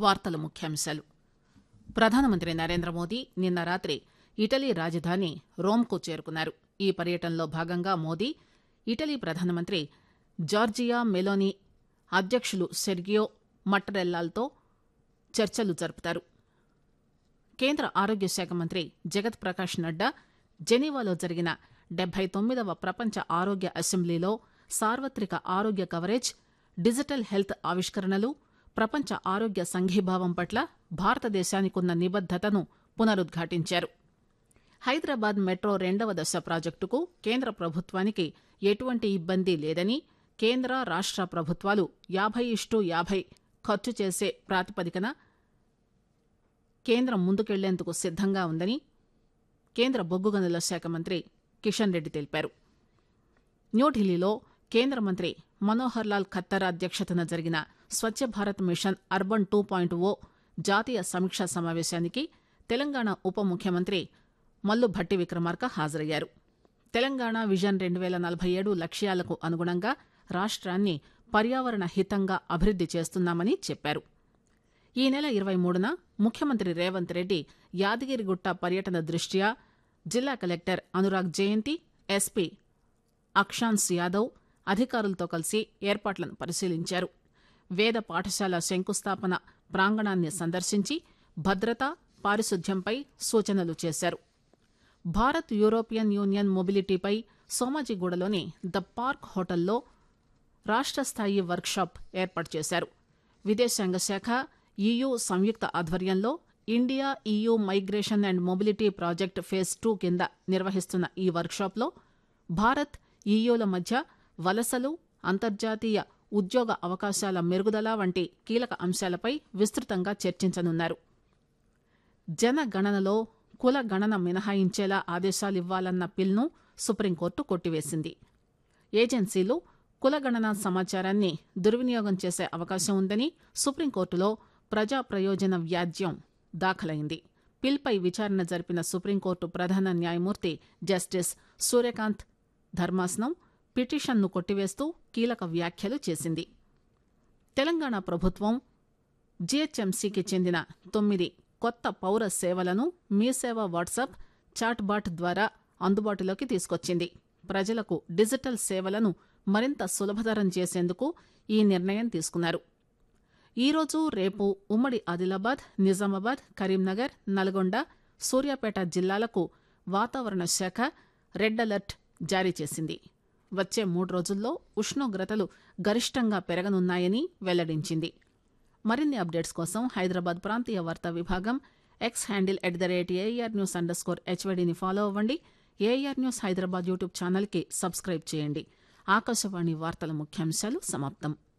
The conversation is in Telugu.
వార్తల ముఖ్యాంశాలు ప్రధానమంత్రి నరేంద్ర మోదీ నిన్న రాత్రి ఇటలీ రాజధాని రోమ్కు చేరుకున్నారు ఈ పర్యటనలో భాగంగా మోదీ ఇటలీ ప్రధానమంత్రి జార్జియా మెలోనీ అధ్యక్షులు సెర్గియో మట్టరెల్లాలతో చర్చలు జరుపుతారు కేంద్ర ఆరోగ్య శాఖ మంత్రి జగత్ ప్రకాష్ నడ్డా జెనీవాలో జరిగిన డెబ్బై తొమ్మిదవ ప్రపంచ ఆరోగ్య అసెంబ్లీలో సార్వత్రిక ఆరోగ్య కవరేజ్ డిజిటల్ హెల్త్ ఆవిష్కరణలు ప్రపంచ ఆరోగ్య సంఘీభావం పట్ల భారతదేశానికున్న నిబద్దతను పునరుద్ఘాటించారు హైదరాబాద్ మెట్రో రెండవ దశ ప్రాజెక్టుకు కేంద్ర ప్రభుత్వానికి ఎటువంటి ఇబ్బంది లేదని కేంద్ర రాష్ట ప్రభుత్వాలు యాభై ఇష్టు యాభై ఖర్చు చేసే ప్రాతిపదికన కేంద్రం ముందుకెళ్లేందుకు సిద్దంగా ఉందని కేంద్ర బొగ్గు గనుల శాఖ మంత్రి కిషన్ రెడ్డి తెలిపారు న్యూఢిల్లీలో కేంద్ర మంత్రి మనోహర్ లాల్ ఖత్తర్ అధ్యక్షతన జరిగిన Swachh Bharat mission urban two point O జాతీయ సమీక్షా సమావేశానికి తెలంగాణ ఉప ముఖ్యమంత్రి మల్లు భట్టి విక్రమార్క హాజరయ్యారు తెలంగాణ విజన్ రెండు వేల నలభై ఏడు లక్ష్యాలకు అనుగుణంగా రాష్ట్రాన్ని పర్యావరణ హితంగా అభివృద్ది చేస్తున్నామని చెప్పారు ఈ నెల ఇరవై మూడున ముఖ్యమంత్రి రేవంత్ రెడ్డి యాదగిరిగుట్ట పర్యటన దృష్ట్యా జిల్లా కలెక్టర్ అనురాగ్ జయంతి ఎస్పీ అక్షాన్స్ యాదవ్ అధికారులతో కలిసి ఏర్పాట్లను పరిశీలించారు వేద పాఠశాల శంకుస్థాపన ప్రాంగణాన్ని సందర్శించి భద్రత పారిశుద్ధ్యంపై సూచనలు చేశారు భారత్ యూరోపియన్ యూనియన్ మొబిలిటీపై సోమాజిగూడలోని ద పార్క్ హోటల్లో రాష్ట స్థాయి వర్క్షాప్ ఏర్పాటు చేశారు విదేశాంగ శాఖ ఈయూ సంయుక్త ఆధ్వర్యంలో India EU migration and mobility project phase two కింద నిర్వహిస్తున్న ఈ వర్క్షాప్లో భారత్ ఈయూల మధ్య వలసలు అంతర్జాతీయ ఉద్యోగ అవకాశాల మెరుగుదల వంటి కీలక అంశాలపై విస్తృతంగా చర్చించనున్నారు జనగణనలో కుల గణన మినహాయించేలా ఆదేశాలివ్వాలన్న పిల్ను సుప్రీంకోర్టు కొట్టివేసింది ఏజెన్సీలు కులగణన సమాచారాన్ని దుర్వినియోగం చేసే అవకాశం ఉందని సుప్రీంకోర్టులో ప్రజా ప్రయోజన వ్యాజ్యం దాఖలైంది పిల్పై విచారణ జరిపిన సుప్రీంకోర్టు ప్రధాన న్యాయమూర్తి జస్టిస్ సూర్యకాంత్ ధర్మాసనం పిటిషన్ను కొట్టివేస్తూ కీలక వ్యాఖ్యలు చేసింది తెలంగాణ ప్రభుత్వం జీహెచ్ఎంసీకి చెందిన తొమ్మిది కొత్త పౌర సేవలను మీ సేవ వాట్సాప్ చాట్బాట్ ద్వారా అందుబాటులోకి తీసుకొచ్చింది ప్రజలకు డిజిటల్ సేవలను మరింత సులభతరం చేసేందుకు ఈ నిర్ణయం తీసుకున్నారు ఈరోజు రేపు ఉమ్మడి ఆదిలాబాద్ నిజామాబాద్ కరీంనగర్ నల్గొండ సూర్యాపేట జిల్లాలకు వాతావరణ శాఖ రెడ్ అలర్ట్ జారీ చేసింది వచ్చే మూడు రోజుల్లో ఉష్ణోగ్రతలు గరిష్టంగా పెరగనున్నాయని వెల్లడించింది మరిన్ని అప్డేట్స్ కోసం హైదరాబాద్ ప్రాంతీయ వార్తా విభాగం X handle at the rate AIR news underscore హెచ్వడిని ఫాలో అవ్వండి ఏఆర్ న్యూస్ హైదరాబాద్ యూట్యూబ్ ఛానల్కి సబ్స్క్రైబ్ చేయండి ఆకాశవాణి వార్తల ముఖ్యాంశాలు సమాప్తం